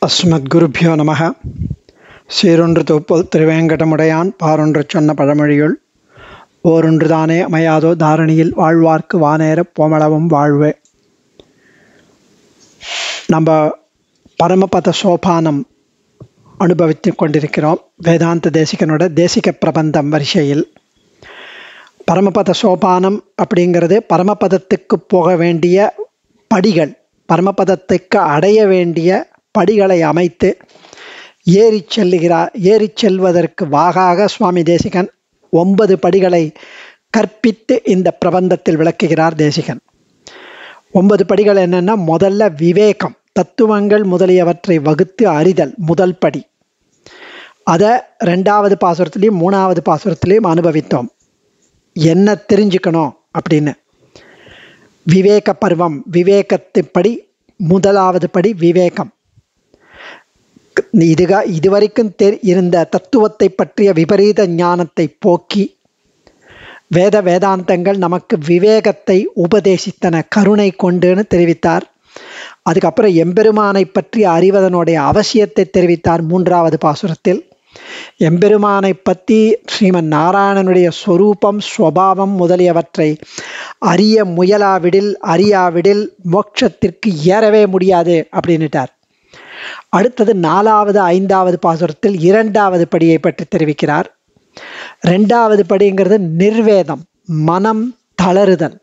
அஸ்மத்குருபியோ நம சீரொன்று தொப்புல் திருவேங்கடமுடையான் பாரொன்று சொன்ன பழமொழியுள் ஓரொன்று தானே அமையாதோ தாரணியில் வாழ்வார்க்கு வானேரப் போமளவும் வாழ்வே நம்ம பரமபத சோபானம் அனுபவித்து கொண்டிருக்கிறோம் வேதாந்த தேசிகனோட தேசிக பிரபந்தம் வரிசையில் பரமபத சோபானம் அப்படிங்கிறது பரமபதத்துக்கு போக வேண்டிய படிகள் பரமபதத்துக்கு அடைய வேண்டிய படிகளை அமைத்து ஏறி செல்லுகிறார் ஏறி செல்வதற்கு வாகாக சுவாமி தேசிகன் ஒன்பது படிகளை கற்பித்து இந்த பிரபந்தத்தில் விளக்குகிறார் தேசிகன் ஒன்பது படிகள் என்னென்னா முதல்ல விவேகம் தத்துவங்கள் முதலியவற்றை வகுத்து அறிதல் முதல் படி அதை ரெண்டாவது பாசுரத்துலேயும் மூணாவது பாசுரத்துலேயும் அனுபவித்தோம் என்ன தெரிஞ்சுக்கணும் அப்படின்னு விவேக பருவம் விவேகத்துப்படி முதலாவது படி விவேகம் இதுகா இதுவரைக்கும் தெரி இருந்த தத்துவத்தை பற்றிய விபரீத ஞானத்தை போக்கி வேத வேதாந்தங்கள் நமக்கு விவேகத்தை உபதேசித்தன கருணை கொண்டுன்னு தெரிவித்தார் அதுக்கப்புறம் எம்பெருமானை பற்றி அறிவதனுடைய அவசியத்தை தெரிவித்தார் மூன்றாவது பாசுரத்தில் எம்பெருமானை பற்றி ஸ்ரீமன் நாராயணனுடைய ஸ்வரூபம் ஸ்வபாவம் முதலியவற்றை அறிய முயலாவிடில் அறியாவிடில் மோட்சத்திற்கு ஏறவே முடியாது அப்படின்னுட்டார் அடுத்தது நாலாவது ஐந்தாவது பாசுரத்தில் இரண்டாவது படியை பற்றி தெரிவிக்கிறார் ரெண்டாவது படிங்கிறது நிர்வேதம் மனம் தளறுதல்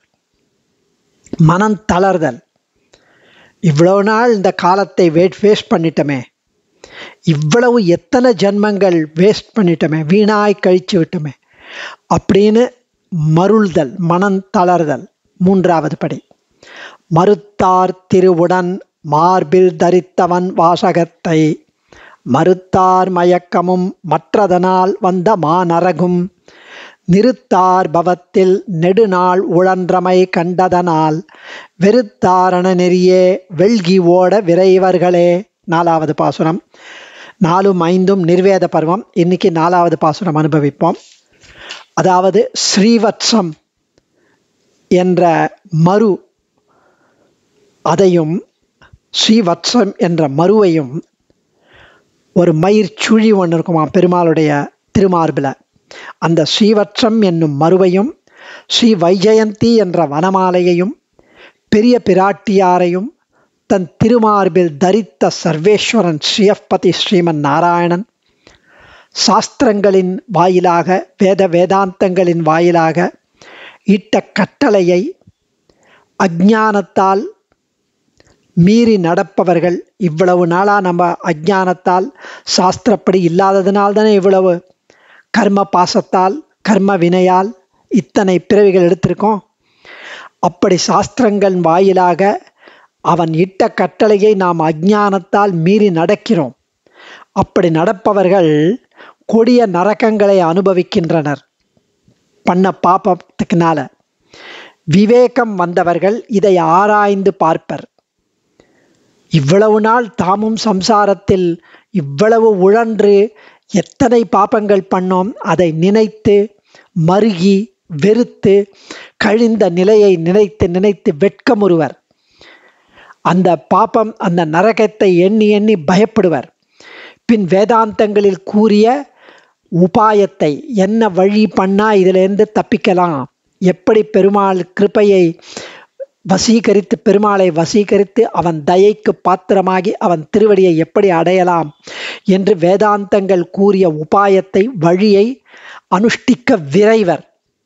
மனம் தளர்தல் இவ்வளவு நாள் இந்த காலத்தை வேட் வேஸ்ட் பண்ணிட்டோமே இவ்வளவு எத்தனை ஜன்மங்கள் வேஸ்ட் பண்ணிட்டோமே வீணாய் கழிச்சு விட்டோமே அப்படின்னு மருள்தல் மனம் தளர்தல் மூன்றாவது படி மறுத்தார் திருவுடன் மார்பில் தரித்தவன் வாசகத்தை மறுத்தார் மயக்கமும் மற்றதனால் வந்த மாநரகும் நிறுத்தார் பவத்தில் நெடுநாள் உழன்றமை கண்டதனால் வெறுத்தாரண நெறியே வெள்கி ஓட விரைவர்களே நாலாவது பாசுரம் நாலும் ஐந்தும் நிர்வேத பருவம் இன்னைக்கு நாலாவது பாசுரம் அனுபவிப்போம் அதாவது ஸ்ரீவத்சம் என்ற மறு அதையும் ஸ்ரீவத்சம் என்ற மருவையும் ஒரு மயிர் சுழி ஒன்று இருக்குமா பெருமாளுடைய திருமார்பில் அந்த ஸ்ரீவத்சம் என்னும் மருவையும் ஸ்ரீ வைஜெயந்தி என்ற வனமாலையையும் பெரிய பிராட்டியாரையும் தன் திருமார்பில் தரித்த சர்வேஸ்வரன் ஸ்ரீயப்பதி ஸ்ரீமன் நாராயணன் சாஸ்திரங்களின் வாயிலாக வேத வேதாந்தங்களின் வாயிலாக இட்ட கட்டளையை அஜானத்தால் மீறி நடப்பவர்கள் இவ்வளவு நாளாக நம்ம அஜானத்தால் சாஸ்திரப்படி இல்லாததுனால தானே இவ்வளவு கர்ம பாசத்தால் கர்ம வினையால் இத்தனை பிறவிகள் எடுத்திருக்கோம் அப்படி சாஸ்திரங்கள் வாயிலாக அவன் இட்ட கட்டளையை நாம் அஜானத்தால் மீறி நடக்கிறோம் அப்படி நடப்பவர்கள் கொடிய நரக்கங்களை அனுபவிக்கின்றனர் பண்ண பாப்பத்துக்குனால விவேகம் வந்தவர்கள் இதை ஆராய்ந்து பார்ப்பர் இவ்வளவு நாள் தாமும் சம்சாரத்தில் இவ்வளவு உழன்று எத்தனை பாப்பங்கள் பண்ணோம் அதை நினைத்து மருகி வெறுத்து கழிந்த நிலையை நினைத்து நினைத்து வெட்கமுறுவர் அந்த பாப்பம் அந்த நரகத்தை எண்ணி எண்ணி பயப்படுவர் பின் வேதாந்தங்களில் கூறிய உபாயத்தை என்ன வழி பண்ணால் இதிலேருந்து தப்பிக்கலாம் எப்படி பெருமாள் கிருப்பையை வசீகரித்து பெருமாளை வசீகரித்து அவன் தயைக்கு பாத்திரமாகி அவன் திருவடியை எப்படி அடையலாம் என்று வேதாந்தங்கள் கூறிய உபாயத்தை வழியை அனுஷ்டிக்க விரைவர்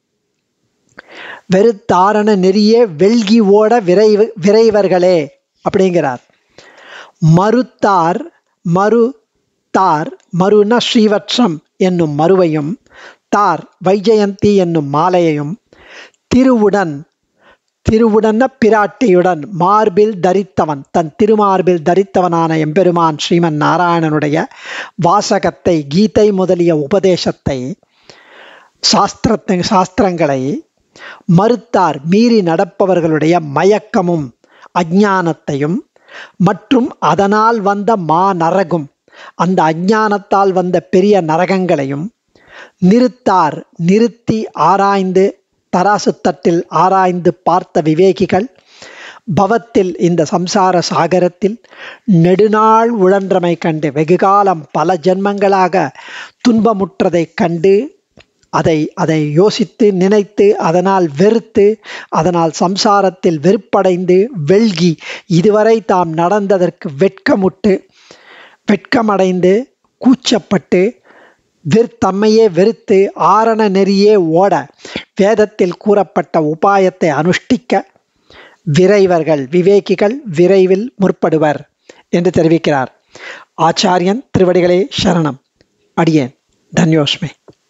வெறுத்தாரண நெறிய வெல்கி ஓட விரைவு விரைவர்களே அப்படிங்கிறார் மறுத்தார் மறு தார் மறுனா ஸ்ரீவட்சம் என்னும் மறுவையும் தார் வைஜெயந்தி என்னும் மாலையையும் திருவுடன் திருவுடன பிராட்டியுடன் மார்பில் தரித்தவன் தன் திருமார்பில் தரித்தவனான எம்பெருமான் ஸ்ரீமன் நாராயணனுடைய வாசகத்தை கீதை முதலிய உபதேசத்தை சாஸ்திரத்தை சாஸ்திரங்களை மறுத்தார் மீறி நடப்பவர்களுடைய மயக்கமும் அஜானத்தையும் மற்றும் அதனால் வந்த மா நரகும் அந்த அஞ்ஞானத்தால் வந்த பெரிய நரகங்களையும் நிறுத்தார் நிறுத்தி ஆராய்ந்து தராசு தட்டில் ஆராய்ந்து பார்த்த விவேகிகள் பவத்தில் இந்த சம்சார சாகரத்தில் நெடுநாள் உழன்றமை கண்டு வெகுகாலம் பல ஜென்மங்களாக துன்பமுற்றதைக் கண்டு அதை அதை யோசித்து நினைத்து அதனால் வெறுத்து அதனால் சம்சாரத்தில் வெறுப்படைந்து வெள்கி இதுவரை தாம் நடந்ததற்கு வெட்கமுட்டு வெட்கமடைந்து கூச்சப்பட்டு வெற் தம்மையே வெறுத்து ஆரண நெறியே ஓட வேதத்தில் கூறப்பட்ட உபாயத்தை அனுஷ்டிக்க விரைவர்கள் விவேகிகள் விரைவில் முற்படுவர் என்று தெரிவிக்கிறார் ஆச்சாரியன் திருவடிகளே சரணம் அடியேன் தன்யோஸ்மே